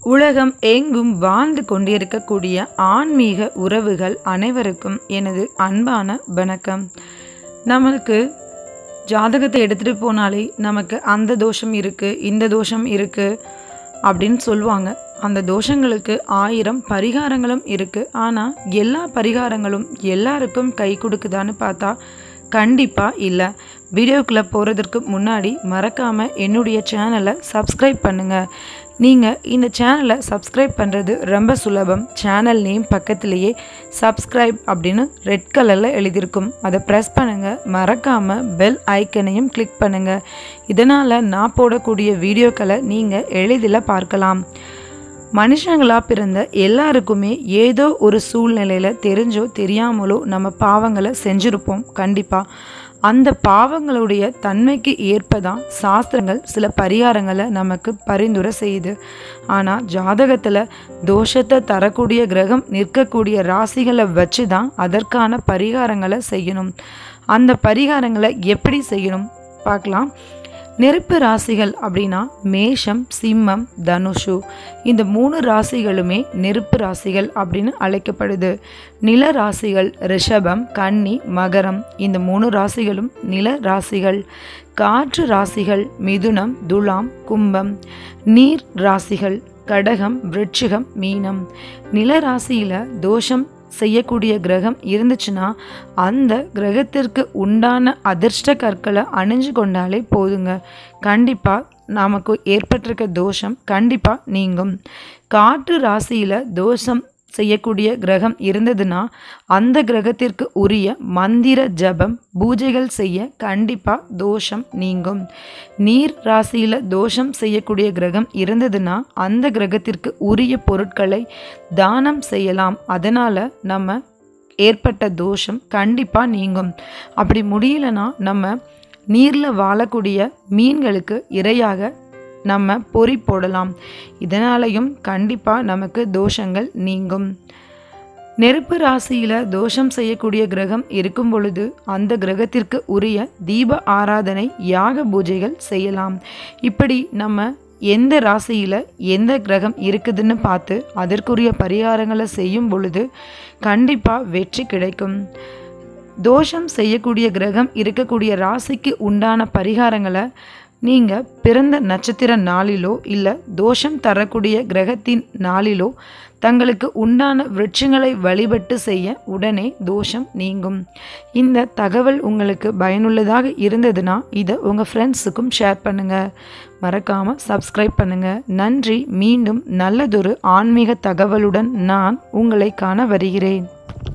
உலகம் எங்கும் வாழ்ந்து கொண்டிருக்கக்கூடிய ஆன்மீக உறவுகள் அனைவருக்கும் எனது அன்பான வணக்கம் நம்மளுக்கு ஜாதகத்தை எடுத்துகிட்டு போனாலே நமக்கு அந்த தோஷம் இருக்குது இந்த தோஷம் இருக்குது அப்படின்னு சொல்லுவாங்க அந்த தோஷங்களுக்கு ஆயிரம் பரிகாரங்களும் இருக்குது ஆனால் எல்லா பரிகாரங்களும் எல்லாருக்கும் கை கொடுக்குதான்னு பார்த்தா கண்டிப்பாக இல்லை வீடியோக்குள்ளே போகிறதுக்கு முன்னாடி மறக்காமல் என்னுடைய சேனலை சப்ஸ்கிரைப் பண்ணுங்கள் நீங்கள் இந்த சேனலை சப்ஸ்கிரைப் பண்ணுறது ரொம்ப சுலபம் சேனல் நேம் பக்கத்துலேயே சப்ஸ்கிரைப் அப்படின்னு ரெட் கலரில் எழுதியிருக்கும் அதை ப்ரெஸ் பண்ணுங்கள் மறக்காமல் பெல் ஐக்கனையும் கிளிக் பண்ணுங்கள் இதனால் நான் போடக்கூடிய வீடியோக்களை நீங்கள் எளிதில் பார்க்கலாம் மனுஷங்களாக பிறந்த எல்லாருக்குமே ஏதோ ஒரு சூழ்நிலையில் தெரிஞ்சோ தெரியாமலோ நம்ம பாவங்களை செஞ்சுருப்போம் கண்டிப்பாக அந்த பாவங்களுடைய தன்மைக்கு ஏற்பதான் சாஸ்திரங்கள் சில பரிகாரங்களை நமக்கு பரிந்துரை செய்யுது ஆனால் ஜாதகத்தில் தோஷத்தை தரக்கூடிய கிரகம் நிற்கக்கூடிய ராசிகளை வச்சு தான் அதற்கான பரிகாரங்களை செய்யணும் அந்த பரிகாரங்களை எப்படி செய்யணும் பார்க்கலாம் நெருப்பு ராசிகள் அப்படின்னா மேஷம் சிம்மம் தனுஷு இந்த மூணு ராசிகளுமே நெருப்பு ராசிகள் அப்படின்னு அழைக்கப்படுது நில ராசிகள் ரிஷபம் கன்னி மகரம் இந்த மூணு ராசிகளும் நில ராசிகள் காற்று ராசிகள் மிதுனம் துலாம் கும்பம் நீர் ராசிகள் கடகம் விருட்சிகம் மீனம் நில ராசியில் தோஷம் செய்யக்கூடிய கிரகம் இருந்துச்சுன்னா அந்த கிரகத்திற்கு உண்டான அதிர்ஷ்ட கற்களை அணிஞ்சு கொண்டாலே போதுங்க கண்டிப்பாக நமக்கு ஏற்பட்டிருக்க தோஷம் கண்டிப்பாக நீங்கும் காற்று ராசியில் தோஷம் செய்யக்கூடிய கிரகம் இருந்ததுன்னா அந்த கிரகத்திற்கு உரிய மந்திர ஜபம் பூஜைகள் செய்ய கண்டிப்பாக தோஷம் நீங்கும் நீர் ராசியில் தோஷம் செய்யக்கூடிய கிரகம் இருந்ததுன்னா அந்த கிரகத்திற்கு உரிய பொருட்களை தானம் செய்யலாம் அதனால் நம்ம ஏற்பட்ட தோஷம் கண்டிப்பாக நீங்கும் அப்படி முடியலன்னா நம்ம நீரில் வாழக்கூடிய மீன்களுக்கு இரையாக நம்ம பொறி போடலாம் இதனாலையும் கண்டிப்பாக நமக்கு தோஷங்கள் நீங்கும் நெருப்பு ராசியில் தோஷம் செய்யக்கூடிய கிரகம் இருக்கும் பொழுது அந்த கிரகத்திற்கு உரிய தீப ஆராதனை யாக பூஜைகள் செய்யலாம் இப்படி நம்ம எந்த ராசியில் எந்த கிரகம் இருக்குதுன்னு பார்த்து அதற்குரிய பரிகாரங்களை செய்யும் பொழுது கண்டிப்பாக வெற்றி கிடைக்கும் தோஷம் செய்யக்கூடிய கிரகம் இருக்கக்கூடிய ராசிக்கு உண்டான பரிகாரங்களை நீங்கள் பிறந்த நட்சத்திர நாளிலோ இல்லை தோஷம் தரக்கூடிய கிரகத்தின் நாளிலோ தங்களுக்கு உண்டான விருட்சங்களை வழிபட்டு செய்ய உடனே தோஷம் நீங்கும் இந்த தகவல் உங்களுக்கு பயனுள்ளதாக இருந்ததுன்னா இதை உங்கள் ஃப்ரெண்ட்ஸுக்கும் ஷேர் பண்ணுங்கள் மறக்காமல் சப்ஸ்கிரைப் பண்ணுங்கள் நன்றி மீண்டும் நல்லதொரு ஆன்மீக தகவலுடன் நான் உங்களை காண வருகிறேன்